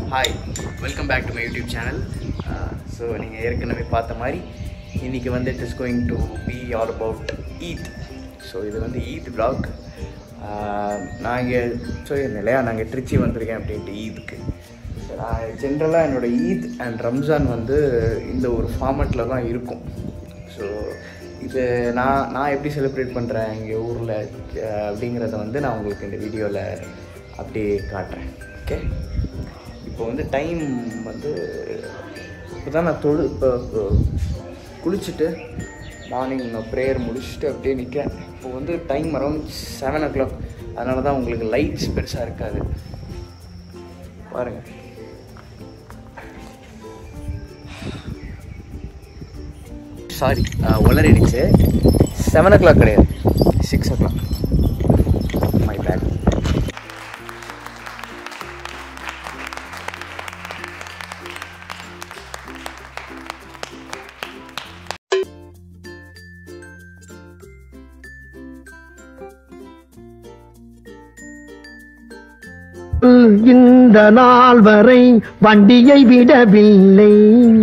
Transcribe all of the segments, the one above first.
Hi welcome back to my YouTube channel so நீங்கள் ஏற்கனவே பார்த்த மாதிரி இன்றைக்கி வந்து it is going to be all about Eid so இது வந்து ஈத் பிளாக் நான் இங்கே சொல்லியிருந்தேன் இல்லையா நாங்கள் திருச்சி வந்திருக்கேன் அப்படின்ட்டு ஈதுக்கு So, நான் ஜென்ரலாக என்னோடய ஈத் அண்ட் ரம்ஜான் வந்து இந்த ஒரு ஃபார்மேட்டில் தான் இருக்கும் ஸோ இது நான் நான் எப்படி செலிப்ரேட் பண்ணுறேன் எங்கள் ஊரில் அப்படிங்கிறத வந்து நான் உங்களுக்கு இந்த வீடியோவில் அப்படியே காட்டுறேன் ஓகே இப்போ வந்து டைம் வந்து இப்போ தான் நான் தொழு இப்போ இப்போ குளிச்சுட்டு மார்னிங் ப்ரேயர் முடிச்சுட்டு அப்படியே நிற்கிறேன் இப்போ வந்து time around seven o'clock அதனால தான் உங்களுக்கு லைட்ஸ் பெருசாக இருக்காது பாருங்கள் சாரி உளறிடுச்சு செவன் ஓ கிளாக் கிடையாது six o'clock my bad இந்த நாள் வரை வண்டியை விடவில்லை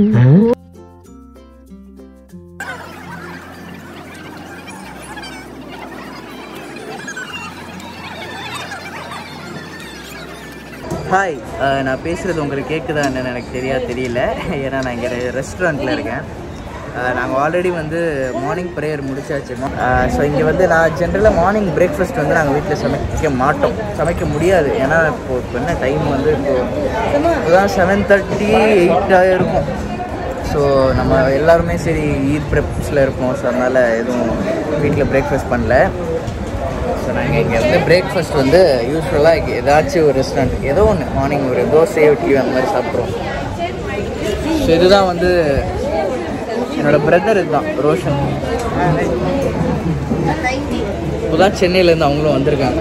ஹாய் நான் பேசுகிறது உங்களுக்கு கேட்குதா என்னன்னு எனக்கு தெரியா தெரியல ஏன்னா நான் இங்கே ரெஸ்டாரண்ட்டில் இருக்கேன் நாங்கள் ஆல்ரெடி வந்து மார்னிங் ப்ரேயர் முடிச்சாச்சு ஸோ இங்கே வந்து நான் ஜென்ரலாக மார்னிங் பிரேக்ஃபாஸ்ட் வந்து நாங்கள் வீட்டில் சமைக்க மாட்டோம் சமைக்க முடியாது ஏன்னா இப்போ இப்போ என்ன டைம் வந்து இப்போ இப்போதான் செவன் தேர்ட்டி எயிட் இருக்கும் ஸோ நம்ம எல்லாருமே சரி ஈத் ப்ரெப்ஸில் இருப்போம் ஸோ அதனால் எதுவும் வீட்டில் பிரேக்ஃபாஸ்ட் பண்ணல ஸோ நாங்கள் இங்கே வந்து பிரேக்ஃபாஸ்ட் வந்து யூஸ்வலாக ஏதாச்சும் ஒரு ரெஸ்டாரண்ட் ஏதோ ஒன்று மார்னிங் ஒரு தோசை டீ அந்த மாதிரி சாப்பிட்ருவோம் ஸோ இதுதான் வந்து என்னோட பிரதர் இதுதான் ரோஷன் இப்போதான் சென்னையிலேருந்து அவங்களும் வந்திருக்காங்க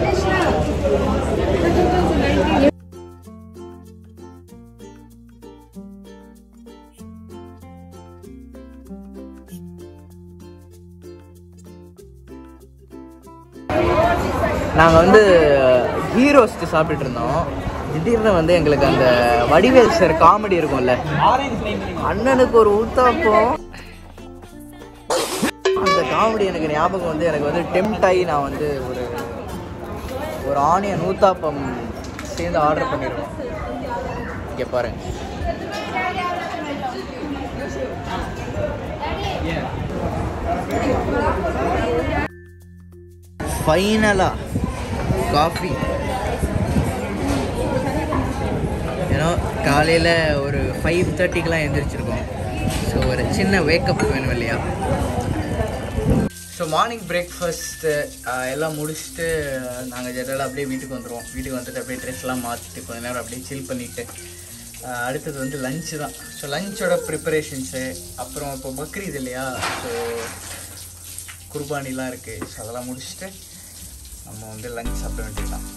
நாங்கள் வந்து ஹீரோஸ்ட்டு சாப்பிட்டுட்டு இருந்தோம் திடீர்னு வந்து எங்களுக்கு அந்த வடிவேல் சார் காமெடி இருக்கும்ல அண்ணனுக்கு ஒரு ஊத்தாப்பம் அந்த காமெடி எனக்கு ஞாபகம் வந்து எனக்கு வந்து டெம்ட் ஆகி நான் வந்து ஒரு ஒரு ஆனியன் ஊத்தாப்பம் சேர்ந்து ஆர்டர் பண்ணிடுவோம் இங்கே பாருங்க ஃபைனலாக காஃபி ஏன்னா காலையில் ஒரு ஃபைவ் தேர்ட்டிக்கெலாம் எழுந்திரிச்சிருக்கோம் ஸோ ஒரு சின்ன வேக்கப் வேணும் இல்லையா ஸோ மார்னிங் பிரேக்ஃபாஸ்ட்டு எல்லாம் முடிச்சுட்டு நாங்கள் ஜெனரலாக அப்படியே வீட்டுக்கு வந்துடுவோம் வீட்டுக்கு வந்துட்டு அப்படியே ட்ரெஸ்லாம் மாற்றிட்டு கொஞ்ச நேரம் அப்படியே சில் பண்ணிவிட்டு அடுத்தது வந்து லஞ்சு தான் ஸோ லஞ்சோட ப்ரிப்பரேஷன்ஸு அப்புறம் இப்போ பக்ரீத் இல்லையா ஸோ குர்பானிலாம் இருக்குது ஸோ அதெல்லாம் முடிச்சுட்டு நம்ம வந்து லஞ்ச் சாப்பிட வேண்டியதுதான்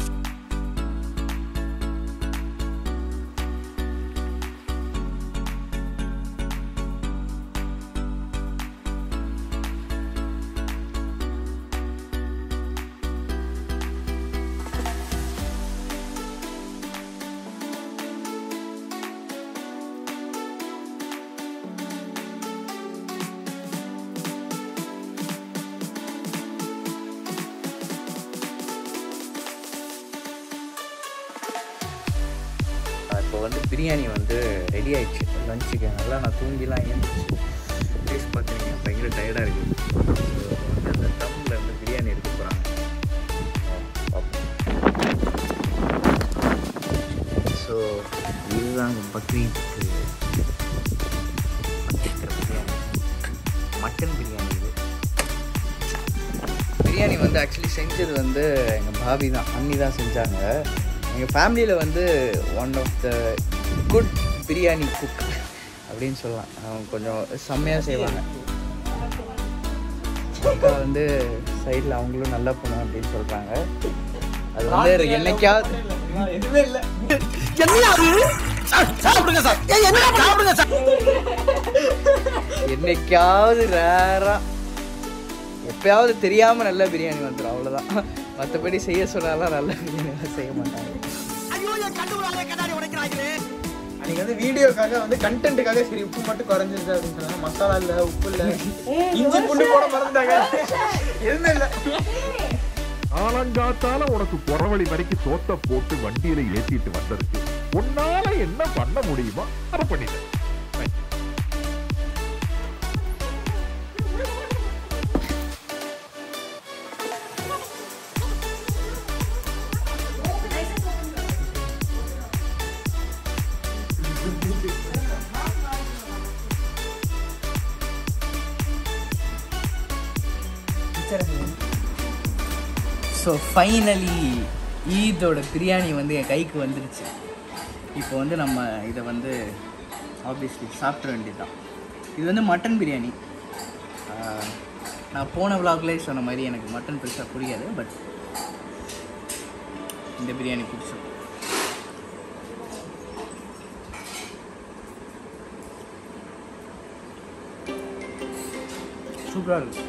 இப்போ வந்து பிரியாணி வந்து ரெடி ஆயிடுச்சு லஞ்சுக்கு நல்லா நான் தூங்கிலாம் ஏந்துச்சு ஃபேஸ் பார்க்குறீங்க பயங்கர டயர்டாக இருக்குது ஸோ வந்து அந்த தம்மில் வந்து பிரியாணி எடுக்க போகிறாங்க ஸோ இதுதான் பக்ரீத்துக்கு வச்சிருக்கிற பிரியாணி மட்டன் பிரியாணி இது பிரியாணி வந்து ஆக்சுவலி செஞ்சது வந்து எங்கள் பாபி தான் அண்ணி தான் செஞ்சாங்க எங்கள் ஃபேமிலியில் வந்து one of the good biryani cook அப்படின்னு சொல்லலாம் அவங்க கொஞ்சம் செம்மையாக செய்வாங்க அக்கா வந்து சைடில் அவங்களும் நல்லா பண்ணும் அப்படின்னு சொல்கிறாங்க அது வந்து என்னைக்காவது என்னைக்காவது ரேராக எப்பயாவது தெரியாமல் நல்ல பிரியாணி வந்துடும் அவ்வளோதான் மற்றபடி செய்ய சொன்னாலாம் நல்ல பிரியாணிலாம் செய்ய மாட்டாங்க அன்னைக்கு வந்து வீடியோக்காக வந்து கண்டென்ட்டுக்காக சரி உப்பு மட்டும் குறைஞ்சிருச்சு அப்படின்னு சொன்னாங்க மசாலா இல்ல உப்பு இல்ல இஞ்சி பூண்டு போட மறந்தாங்க எதுவுமே இல்ல ஆலங்காத்தால உனக்கு குறவழி வரைக்கும் சோத்த போட்டு வண்டியில ஏத்திட்டு வந்ததுக்கு உன்னால என்ன பண்ண முடியுமோ அதை பண்ணிட்டேன் ஸோ ஃபைனலி ஈதோட பிரியாணி வந்து என் கைக்கு வந்துருச்சு இப்போ வந்து நம்ம இதை வந்து ஆப்வியஸ்லி சாப்பிட வேண்டியதுதான் இது வந்து மட்டன் பிரியாணி ஆஹ், நான் போன விலாக்லேயே சொன்ன மாதிரி எனக்கு மட்டன் பெருசாக பிடிக்காது பட் இந்த பிரியாணி பிடிச்சிருக்கும் சூப்பராக இருக்கு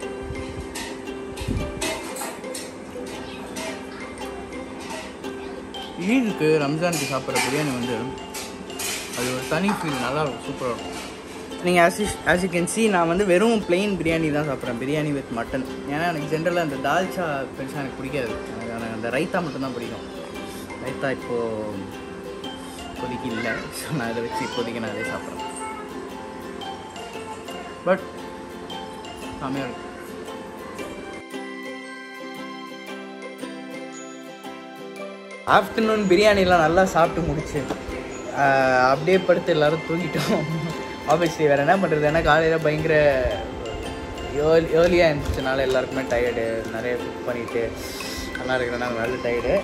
ஈதுக்கு ரம்ஜானுக்கு சாப்பிட்ற பிரியாணி வந்து அது ஒரு தனி ஃபீல் நல்லா இருக்கும் சூப்பராக இருக்கும் நீங்கள் as as you can see நான் வந்து வெறும் பிளெயின் பிரியாணி தான் சாப்பிட்றேன் பிரியாணி வித் மட்டன் ஏன்னா எனக்கு ஜென்ரலாக அந்த தால்ச்சா பெருசாக எனக்கு பிடிக்காது எனக்கு எனக்கு அந்த ரைத்தா மட்டும்தான் பிடிக்கும் ரைத்தா இப்போது இப்போதைக்கு இல்லை ஸோ நான் அதை வச்சு இப்போதைக்கு நான் அதே சாப்பிட்றேன் பட் செம்மையாக இருக்கும் ஆஃப்டர்நூன் பிரியாணிலாம் நல்லா சாப்பிட்டு முடிச்சு ஆஹ் அப்படியே படுத்து எல்லாரும் தூங்கிட்டோம் ஆப்வியஸ்லி வேறு என்ன பண்ணுறது ஏன்னா காலையில் பயங்கர ஏர்லி ஏர்லியாக இருந்துச்சுனால எல்லாருக்குமே டயர்டு நிறைய குக் பண்ணிட்டு நல்லா இருக்கிறனால நல்ல டயர்டு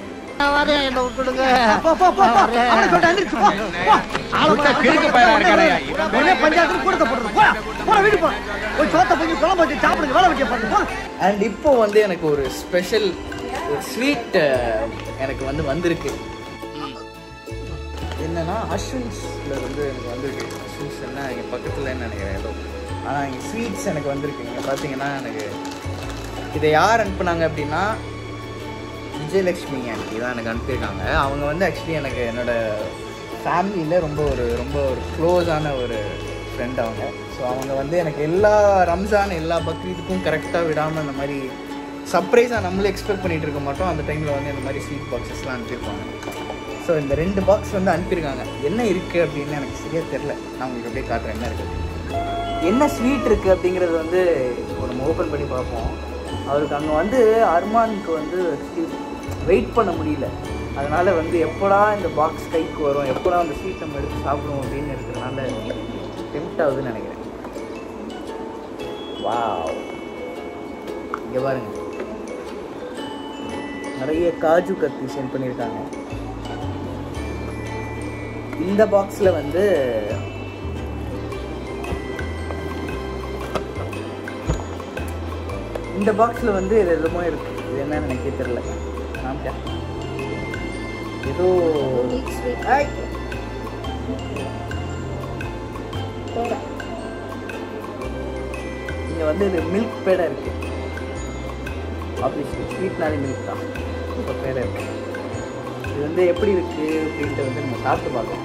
அண்ட் இப்போ வந்து எனக்கு ஒரு ஸ்பெஷல் ஸ்வீட் எனக்கு வந்து வந்திருக்கு என்னன்னா அஸ்வின்ஸ்ல வந்து எனக்கு வந்திருக்கு அஸ்வின்ஸ் என்ன இங்கே பக்கத்தில் நினைக்கிறேன் ஏதோ ஆனால் இங்கே ஸ்வீட்ஸ் எனக்கு வந்திருக்கு இங்கே பார்த்தீங்கன்னா எனக்கு இதை யார் அனுப்புனாங்க அப்படின்னா விஜயலக்ஷ்மி ஆண்டி தான் எனக்கு அனுப்பியிருக்காங்க அவங்க வந்து ஆக்சுவலி எனக்கு என்னோட ஃபேமிலியில் ரொம்ப ஒரு ரொம்ப ஒரு க்ளோஸான ஒரு ஃப்ரெண்ட் அவங்க ஸோ அவங்க வந்து எனக்கு எல்லா ரம்ஜான் எல்லா பக்ரீதுக்கும் கரெக்டாக விடாமல் இந்த மாதிரி சர்ப்ரைஸாக நம்மளே எக்ஸ்பெக்ட் பண்ணிட்டு இருக்க மாட்டோம் அந்த டைமில் வந்து இந்த மாதிரி ஸ்வீட் பாக்ஸஸ்லாம் அனுப்பியிருப்பாங்க ஸோ இந்த ரெண்டு பாக்ஸ் வந்து அனுப்பியிருக்காங்க என்ன இருக்குது அப்படின்னு எனக்கு சரியாக தெரில நான் உங்களுக்கு அப்படியே காட்டுறேன் என்ன இருக்குது என்ன ஸ்வீட் இருக்குது அப்படிங்கிறது வந்து இப்போ நம்ம ஓப்பன் பண்ணி பார்ப்போம் அவருக்கு அங்கே வந்து அர்மானுக்கு வந்து வெயிட் பண்ண முடியல அதனால் வந்து எப்படா இந்த பாக்ஸ் கைக்கு வரும் எப்படா அந்த ஸ்வீட் நம்ம எடுத்து சாப்பிடுவோம் அப்படின்னு இருக்கிறனால டெம்ட் ஆகுதுன்னு நினைக்கிறேன் வாவ் இங்கே பாருங்க நிறைய காஜு கத்தி சென்ட் பண்ணியிருக்காங்க இந்த பாக்ஸில் வந்து இந்த பாக்ஸில் வந்து இது எதுமோ இருக்கு இது என்னன்னு எனக்கே தெரியல காமிச்சா ஏதோ ஐ! இங்க வந்து இது மில்க் பேடா இருக்கு ஆப்வியஸ்லி ஸ்வீட்னாலே மில்க் தான் இப்போ பேடா இருக்கு இது வந்து எப்படி இருக்கு அப்படின்ட்டு வந்து நம்ம சாப்பிட்டு பார்க்கலாம்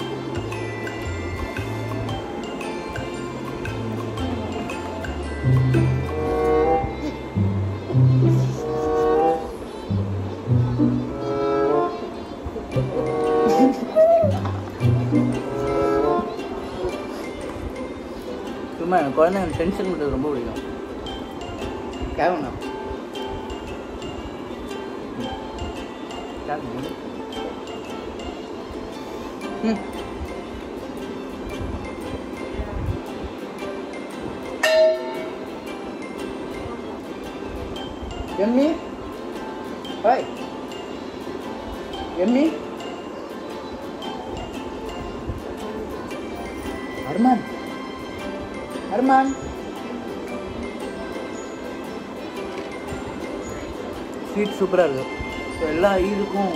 சும்மா எனக்கு குழந்தை டென்ஷன் பண்ணுறது ரொம்ப பிடிக்கும் கேவண்ணா ம் Emmy hi Emmy Armaan Armaan sweet சூப்பராக இருக்குது ஸோ எல்லா ஈதுக்கும்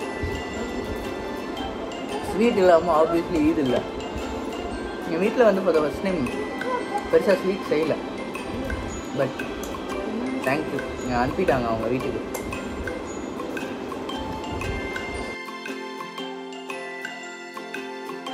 ஸ்வீட் இல்லாமல் ஆப்வியஸ்லி ஈது இல்லை எங்கள் வீட்டில் வந்து இப்போ ஃபஸ்ட் டைம் பெருசாக ஸ்வீட் செய்யலை பட் தேங்க்யூ இங்கே அனுப்பிட்டாங்க அவங்க வீட்டுக்கு